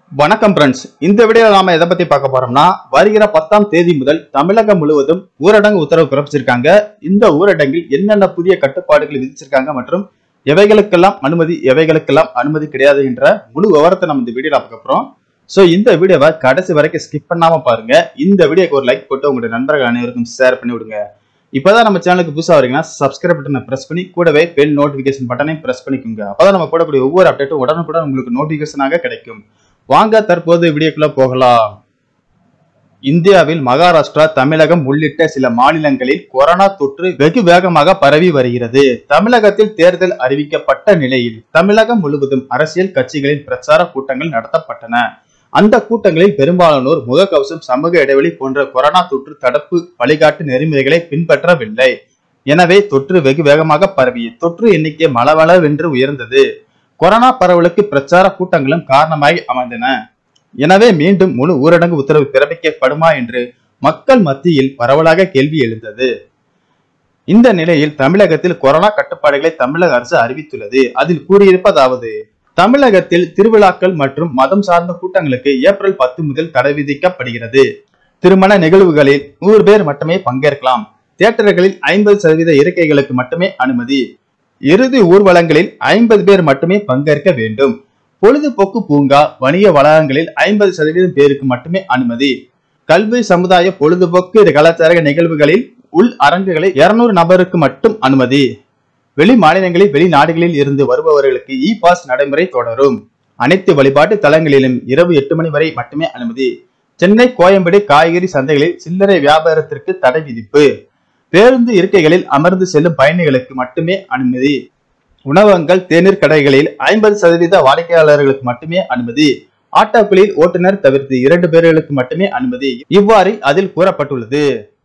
வணக்கம் ஃப்ரெண்ட்ஸ் இந்த வீடியோல நாம எதை பத்தி பார்க்க போறோம்னா வருகிற பத்தாம் தேதி முதல் தமிழகம் முழுவதும் ஊரடங்கு உத்தரவு பிறப்பிச்சிருக்காங்க இந்த ஊரடங்கில் என்னென்ன புதிய கட்டுப்பாடுகள் விதிச்சிருக்காங்க மற்றும் எவைகளுக்கெல்லாம் அனுமதி எவைகளுக்கெல்லாம் அனுமதி கிடையாது என்ற முழு விவரத்தை நம்ம இந்த வீடியோல பார்க்க போறோம் சோ இந்த வீடியோவை கடைசி வரைக்கும் ஸ்கிப் பண்ணாம பாருங்க இந்த வீடியோக்கு ஒரு லைக் போட்டு உங்களுடைய நண்பர்கள் அனைவருக்கும் ஷேர் பண்ணி விடுங்க இப்பதான் நம்ம சேனலுக்கு புதுசா வரீங்கன்னா சப்ஸ்கிரைப் பட்டனை பிரஸ் பண்ணி கூடவே பெல் நோட்டிபிகேஷன் பட்டனையும் பிரஸ் பண்ணிக்கோங்க அப்பதான் நம்ம போடக்கூடிய ஒவ்வொரு அப்டேட்டும் உடனுக்குடன் உங்களுக்கு நோட்டிபிகேஷனாக கிடைக்கும் வாங்க தற்போது வீடியோக்குள்ள போகலாம் இந்தியாவில் மகாராஷ்டிரா தமிழகம் உள்ளிட்ட சில மாநிலங்களில் கொரோனா தொற்று வெகு வேகமாக பரவி வருகிறது தமிழகத்தில் தேர்தல் அறிவிக்கப்பட்ட நிலையில் தமிழகம் முழுவதும் அரசியல் கட்சிகளின் பிரச்சார கூட்டங்கள் நடத்தப்பட்டன அந்த கூட்டங்களில் பெரும்பாலானோர் முகக்கவசம் சமூக இடைவெளி போன்ற கொரோனா தொற்று தடுப்பு வழிகாட்டு நெறிமுறைகளை பின்பற்றவில்லை எனவே தொற்று வெகு வேகமாக பரவி தொற்று எண்ணிக்கை மளவளவென்று உயர்ந்தது கொரோனா பரவலுக்கு பிரச்சார கூட்டங்களும் காரணமாய் அமைந்தன எனவே மீண்டும் முழு ஊரடங்கு உத்தரவு பிறப்பிக்கப்படுமா என்று மக்கள் மத்தியில் பரவலாக கேள்வி எழுந்தது இந்த நிலையில் தமிழகத்தில் கொரோனா கட்டுப்பாடுகளை தமிழக அரசு அறிவித்துள்ளது அதில் கூறியிருப்பதாவது தமிழகத்தில் திருவிழாக்கள் மற்றும் மதம் சார்ந்த கூட்டங்களுக்கு ஏப்ரல் பத்து முதல் தடை விதிக்கப்படுகிறது திருமண நிகழ்வுகளில் நூறு பேர் மட்டுமே பங்கேற்கலாம் தியேட்டர்களில் ஐம்பது சதவீத இருக்கைகளுக்கு மட்டுமே அனுமதி இறுதி ஊர்வலங்களில் ஐம்பது பேர் மட்டுமே பங்கேற்க வேண்டும் பொழுதுபோக்கு பூங்கா வணிக வளாகங்களில் ஐம்பது சதவீதம் பேருக்கு மட்டுமே அனுமதி கல்வி சமுதாய பொழுதுபோக்கு கலாச்சார நிகழ்வுகளில் உள் அரங்குகளில் இருநூறு நபருக்கு மட்டும் அனுமதி வெளி மாநிலங்களில் வெளிநாடுகளில் இருந்து வருபவர்களுக்கு இ பாஸ் நடைமுறை தொடரும் அனைத்து வழிபாட்டு தலங்களிலும் இரவு எட்டு மணி வரை மட்டுமே அனுமதி சென்னை கோயம்பேடு காய்கறி சந்தைகளில் சில்லறை வியாபாரத்திற்கு தடை விதிப்பு பேருந்து இருக்கைகளில் அமர்ந்து செல்லும் பயணிகளுக்கு மட்டுமே அனுமதி உணவகங்கள் தேநீர் கடைகளில் ஐம்பது சதவீத வாடிக்கையாளர்களுக்கு மட்டுமே அனுமதி ஆட்டோக்களில் ஓட்டுநர் தவிர்த்து இரண்டு பேர்களுக்கு மட்டுமே அனுமதி இவ்வாறு அதில் கூறப்பட்டுள்ளது